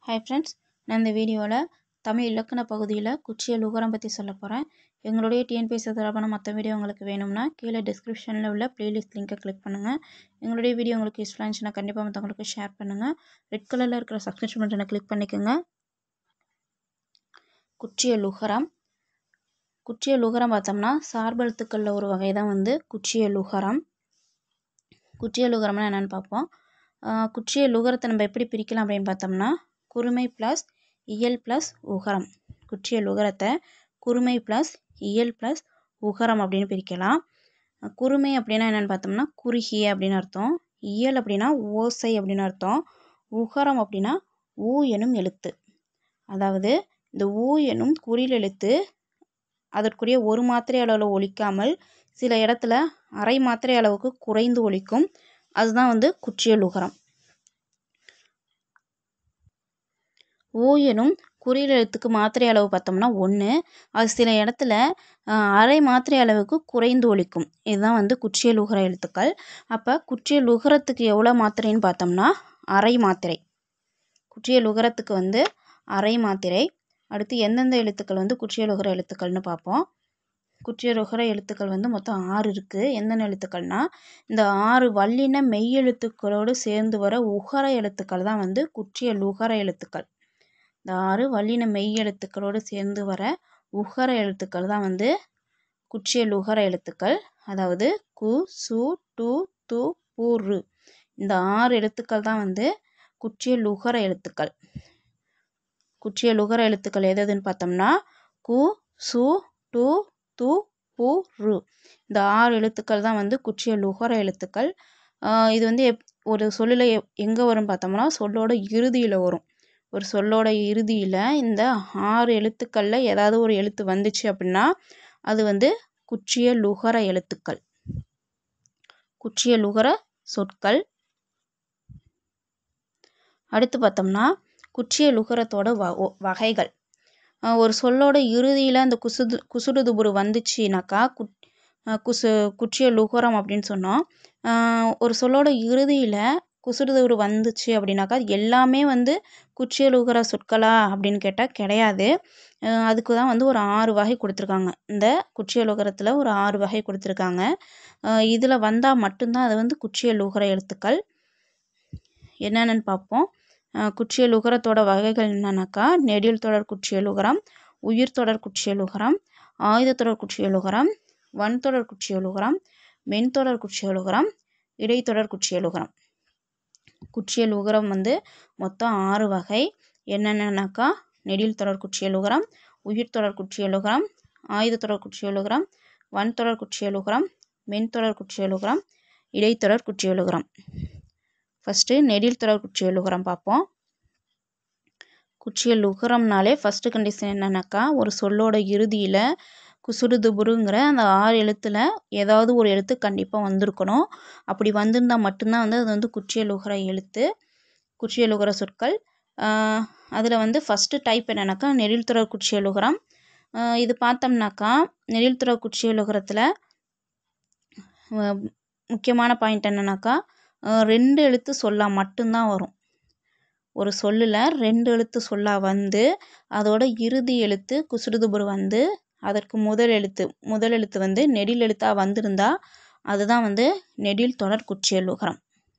hi friends நான் இந்த வீடியோவில் தமிழ் இலக்கண பகுதியில் குச்சியல் உகரம் பற்றி சொல்ல போகிறேன் எங்களுடைய டிஎன்பிஎஸ்சி தொடர்பான மற்ற வீடியோ உங்களுக்கு வேணும்னா கீழே டிஸ்கிரிப்ஷனில் உள்ள ப்ளேலிஸ்ட் லிங்கை கிளிக் பண்ணுங்கள் எங்களுடைய வீடியோ உங்களுக்கு யூஸ்ஃபுல்லாக இருந்துச்சுன்னா கண்டிப்பாக மற்றவங்களுக்கு ஷேர் பண்ணுங்கள் ரெட் கலரில் இருக்கிற சப்ஸ்கிரிப்ஷன் பட்டனை கிளிக் பண்ணிக்கோங்க குச்சியல் உகரம் குச்சியல் உகரம் பார்த்தோம்னா சார்பெழுத்துக்களில் ஒரு வகை தான் வந்து குச்சியல் உகரம் குச்சியல் உகரம்னா என்னென்னு பார்ப்போம் குச்சியல் உகரத்தை நம்ம எப்படி பிரிக்கலாம் அப்படின்னு பார்த்தோம்னா குறுமை ப்ளஸ் இயல் ப்ளஸ் உகரம் குற்றியல் உகரத்தை குறுமை ப்ளஸ் இயல் ப்ளஸ் உகரம் அப்படின்னு பிரிக்கலாம் குறுமை அப்படின்னா என்னென்னு பார்த்தோம்னா குறுகிய அப்படின்னு அர்த்தம் இயல் அப்படின்னா ஓசை அப்படின்னு அர்த்தம் உகரம் அப்படின்னா ஊ எனும் எழுத்து அதாவது இந்த ஊ எனும் குறில் எழுத்து அதற்குரிய ஒரு மாத்திரை அளவில் ஒழிக்காமல் சில இடத்துல அரை மாத்திரை அளவுக்கு குறைந்து ஒழிக்கும் அதுதான் வந்து குற்றியல் உகரம் ஓ எனும் குறியீடு எழுத்துக்கு மாத்திரை அளவு பார்த்தோம்னா ஒன்று அது சில இடத்துல அரை மாத்திரை அளவுக்கு குறைந்து ஒழிக்கும் இதுதான் வந்து குற்றியல் உகர எழுத்துக்கள் அப்போ குற்றியல் உகரத்துக்கு எவ்வளோ மாத்திரைன்னு பார்த்தோம்னா அரை மாத்திரை குற்றியல் உகரத்துக்கு வந்து அரை மாத்திரை அடுத்து எந்தெந்த எழுத்துக்கள் வந்து குற்றியல் உகர எழுத்துக்கள்னு பார்ப்போம் குற்றியல் உகர எழுத்துக்கள் வந்து மொத்தம் ஆறு இருக்குது எந்தெந்த எழுத்துக்கள்னால் இந்த ஆறு வல்லின மெய் எழுத்துக்களோடு சேர்ந்து வர உகர எழுத்துக்கள் தான் வந்து குற்றியல் உகர எழுத்துக்கள் இந்த ஆறு வல்லின மெய் எழுத்துக்களோடு சேர்ந்து வர உகர எழுத்துக்கள் தான் வந்து குற்றியல் உகர எழுத்துக்கள் அதாவது கு சு டு து பு ரு இந்த ஆறு எழுத்துக்கள் தான் வந்து குற்றியல் உகர எழுத்துக்கள் குற்றியல் உகர எழுத்துக்கள் எது எதுன்னு பார்த்தோம்னா கு சு டு து பு ரு இந்த ஆறு எழுத்துக்கள் தான் வந்து குற்றியல் உகர எழுத்துக்கள் இது வந்து எப் ஒரு சொல்லில் எங்கே வரும் பார்த்தோம்னா சொல்லோட இறுதியில் வரும் ஒரு சொல்லோட இறுதியில் இந்த ஆறு எழுத்துக்களில் ஏதாவது ஒரு எழுத்து வந்துச்சு அப்படின்னா அது வந்து குற்றிய லுகர எழுத்துக்கள் குற்றிய லுகர சொற்கள் அடுத்து பார்த்தோம்னா குற்றிய லுகரத்தோட வ வகைகள் ஒரு சொல்லோட இறுதியில் அந்த குசுது குசுடுதுபுரு வந்துச்சுனாக்கா கு குசு குற்றிய லுகரம் அப்படின்னு சொன்னோம் ஒரு சொல்லோட இறுதியில் குசுடுதுபுரு வந்துச்சு அப்படின்னாக்கா எல்லாமே வந்து குற்றியலுகர சொற்களா அப்படின்னு கேட்டால் கிடையாது அதுக்கு தான் வந்து ஒரு ஆறு வகை கொடுத்துருக்காங்க இந்த குற்றியலுகரத்தில் ஒரு ஆறு வகை கொடுத்துருக்காங்க இதில் வந்தால் மட்டும்தான் அது வந்து குற்றியலுகர எழுத்துக்கள் என்னென்னு பார்ப்போம் குற்றியலுகரத்தோட வகைகள் என்னன்னாக்கா நெடில் தொடர் குற்றியலுகரம் உயிர் தொடர் குற்றியலுகரம் ஆயுத தொடர் குற்றியலுகரம் வன்தொடர் குற்றியலுகரம் மென்தொடர் குற்றியலுகரம் இடைத்தொடர் குற்றியலுகரம் குற்றியல் உகரம் வந்து மொத்தம் ஆறு வகை என்னென்னனாக்கா நெடில் தொடர் குற்றியல் உகரம் உயிர் தொடர் குற்றியல் உகரம் ஆயுத தொடர் குற்றியல் உகரம் வன் தொடர் குற்றியல் உகரம் மென் தொடர் குற்றியல் உகரம் இடைத்தொடர் குற்றியல் உகரம் ஃபஸ்ட்டு நெடில் தொடர் குற்றியல் உகரம் பார்ப்போம் குற்றியல் உகரம்னாலே ஃபஸ்ட்டு கண்டிஷன் என்னன்னாக்கா ஒரு சொல்லோட இறுதியில் குசுடுதுபுருங்கிற அந்த ஆறு எழுத்தில் ஏதாவது ஒரு எழுத்து கண்டிப்பாக வந்திருக்கணும் அப்படி வந்திருந்தால் மட்டும்தான் வந்து அது வந்து குற்றியலுகர எழுத்து குற்றியலுகர சொற்கள் அதில் வந்து ஃபஸ்ட்டு டைப் என்னன்னாக்கா நெழில்துறை குற்றியலுகரம் இது பார்த்தோம்னாக்கா நெழில்துறை குற்றியலுகரத்தில் முக்கியமான பாயிண்ட் என்னன்னாக்கா ரெண்டு எழுத்து சொல்லா மட்டும்தான் வரும் ஒரு சொல்லில் ரெண்டு எழுத்து சொல்லா வந்து அதோட இறுதி எழுத்து குசுடுதுபுரு வந்து அதற்கு முதல் எழுத்து முதல் எழுத்து வந்து நெடில் எழுத்தாக வந்திருந்தா அதுதான் வந்து நெடில் தொடர் குற்றியல் உகரம்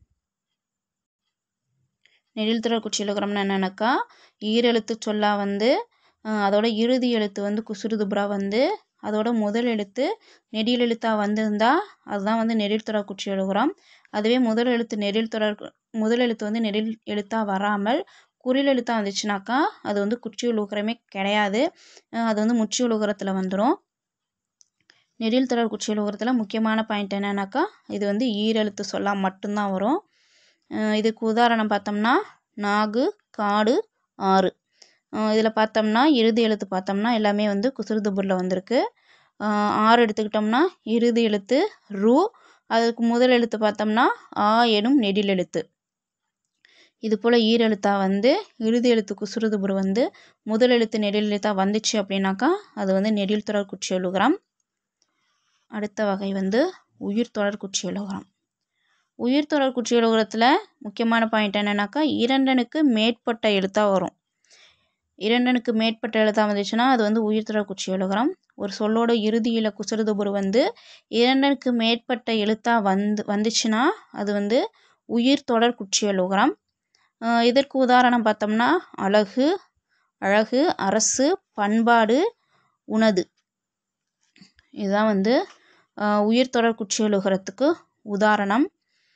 நெடில் தொடர் குற்றியல் உகரம்னா என்னென்னாக்கா ஈரெழுத்து சொல்லா வந்து அதோட இறுதி எழுத்து வந்து குசுறுதுபுரா வந்து அதோட முதல் எழுத்து நெடில் எழுத்தாக வந்திருந்தா அதுதான் வந்து நெடில் தொடர் குற்றியல் உகரம் அதுவே முதல் எழுத்து நெடில் தொடர் முதல் எழுத்து வந்து நெடில் எழுத்தாக வராமல் குறில் எழுத்தாக வந்துச்சுனாக்கா அது வந்து குற்றியல் உகரமே கிடையாது அது வந்து முற்றியல் உகரத்தில் வந்துடும் நெடில் தொடர் குற்றியல் உகரத்தில் முக்கியமான பாயிண்ட் என்னன்னாக்கா இது வந்து ஈரெழுத்து சொல்லாம் மட்டும்தான் வரும் இதுக்கு உதாரணம் பார்த்தோம்னா நாகு காடு ஆறு இதில் பார்த்தோம்னா இறுதி எழுத்து பார்த்தோம்னா எல்லாமே வந்து குசுறுதுபுரில் வந்திருக்கு ஆறு எடுத்துக்கிட்டோம்னா இறுதி எழுத்து ரூ அதுக்கு முதல் எழுத்து பார்த்தோம்னா ஆ எனும் நெடில் எழுத்து இது போல் ஈரெழுத்தாக வந்து இறுதி எழுத்து குசுறுதுபுரு வந்து முதல் எழுத்து நெடில் எழுத்தாக வந்துச்சு அப்படின்னாக்கா அது வந்து நெடில் தொடர் குற்றியலுகரம் அடுத்த வகை வந்து உயிர் தொடர் குற்றியலுகரம் உயிர்த்தொடர் குற்றியலுகரத்தில் முக்கியமான பாயிண்ட் என்னென்னாக்கா இரண்டனுக்கு மேற்பட்ட எழுத்தாக வரும் இரண்டனுக்கு மேற்பட்ட எழுத்தாக வந்துச்சுன்னா அது வந்து உயிர்த்தொடர் குற்றியலுகரம் ஒரு சொல்லோட இறுதியில் குசருதுபுரு வந்து இரண்டனுக்கு மேற்பட்ட எழுத்தாக வந்து வந்துச்சுன்னா அது வந்து உயிர் தொடர் குற்றியலுகரம் இதற்கு உதாரணம் பார்த்தோம்னா அழகு அழகு அரசு பண்பாடு உணது இதுதான் வந்து உயிர் தொடர் குற்றியலுகரத்துக்கு உதாரணம்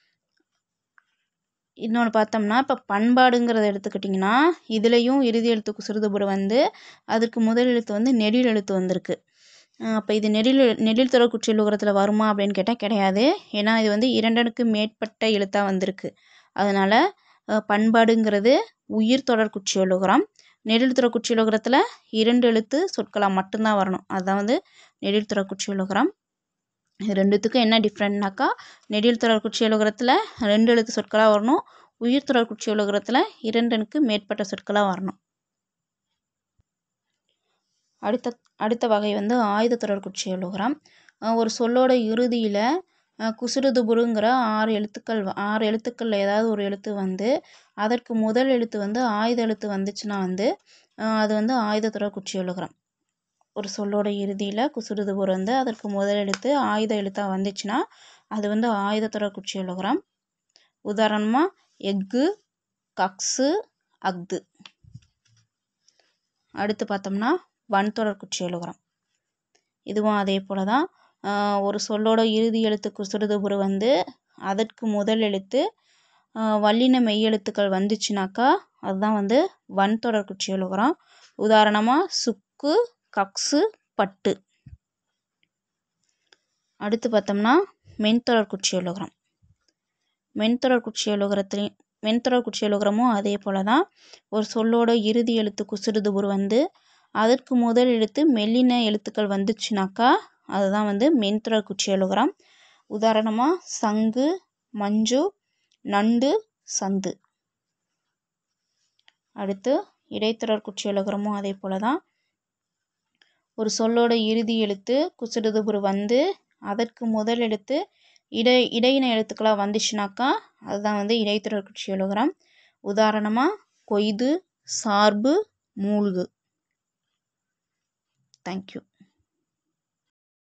இன்னொன்று பார்த்தோம்னா இப்போ பண்பாடுங்கிறத எடுத்துக்கிட்டிங்கன்னா இதுலேயும் இறுதி எழுத்து குசுறுதுபுரு வந்து அதுக்கு முதல் எழுத்து வந்து நெடில் எழுத்து வந்திருக்கு அப்போ இது நெடில் நெடில் தொடர் குற்றியலுகரத்தில் வருமா அப்படின்னு கேட்டால் கிடையாது ஏன்னா இது வந்து இரண்டனுக்கு மேற்பட்ட எழுத்தாக வந்திருக்கு அதனால் பண்பாடுங்கிறது உயிர் தொடர் குற்றியலுகரம் நெடில் தொடர் குற்றியலுகரத்தில் இரண்டு எழுத்து சொற்களாக மட்டும்தான் வரணும் அதுதான் வந்து நெடில் தொடர் குற்றியலுகரம் இது ரெண்டுத்துக்கும் என்ன டிஃப்ரெண்ட்னாக்கா நெடில் தொடர் குற்றியலுகரத்தில் ரெண்டு எழுத்து சொற்களாக வரணும் உயிர் தொடர் குற்றியலுகரத்தில் இரண்டனுக்கு மேற்பட்ட சொற்களாக வரணும் அடுத்த அடுத்த வகை வந்து ஆயுத தொடர் குற்றியலுகரம் ஒரு சொல்லோட இறுதியில் குசுடுதுபுருங்கிற ஆறு எழுத்துக்கள் ஆறு எழுத்துக்களில் ஏதாவது ஒரு எழுத்து வந்து அதற்கு முதல் எழுத்து வந்து ஆயுத எழுத்து வந்துச்சுன்னா வந்து அது வந்து ஆயுத தொடர் குற்றியலுகரம் ஒரு சொல்லோட இறுதியில் குசுடுதுபுரு வந்து அதற்கு முதல் எழுத்து ஆயுத எழுத்தாக வந்துச்சுன்னா அது வந்து ஆயுத தொடர் குற்றியலுகரம் உதாரணமாக எஃகு கக்ஸு அஃது அடுத்து பார்த்தோம்னா வன்தொடர் குற்றியலுகரம் இதுவும் அதே போல தான் ஒரு சொல்லோட இறுதி எழுத்து குசுடுதுபுரு வந்து அதற்கு முதல் எழுத்து வல்லின மெய் எழுத்துக்கள் வந்துச்சுனாக்கா அதுதான் வந்து வன்தொடர் குற்றியலுகரம் உதாரணமாக சுக்கு கக்ஸு பட்டு அடுத்து பார்த்தோம்னா மென்தொடர் குற்றியலுகரம் மென்தொடர் குற்றியலுகரத்துலேயும் மென்தொடர் குற்றியலுகரமும் அதே போல தான் ஒரு சொல்லோட இறுதி எழுத்து குசுடுதுபுரு வந்து அதற்கு முதல் எழுத்து மெல்லின எழுத்துக்கள் வந்துச்சுனாக்கா அதுதான் வந்து மென்தொடர் குற்றியலுகரம் உதாரணமாக சங்கு மஞ்சு நண்டு சந்து அடுத்து இடைத்தொடர் குற்றியலுகரமும் அதே போல தான் ஒரு சொல்லோட இறுதி எழுத்து குசுடுதுபுரு வந்து அதற்கு முதல் எழுத்து இடை இடையின எழுத்துக்களாக வந்துச்சுனாக்கா அதுதான் வந்து இடைத்தொடர் குற்றியலுகரம் உதாரணமாக கொய்து சார்பு மூழ்கு தேங்க்யூ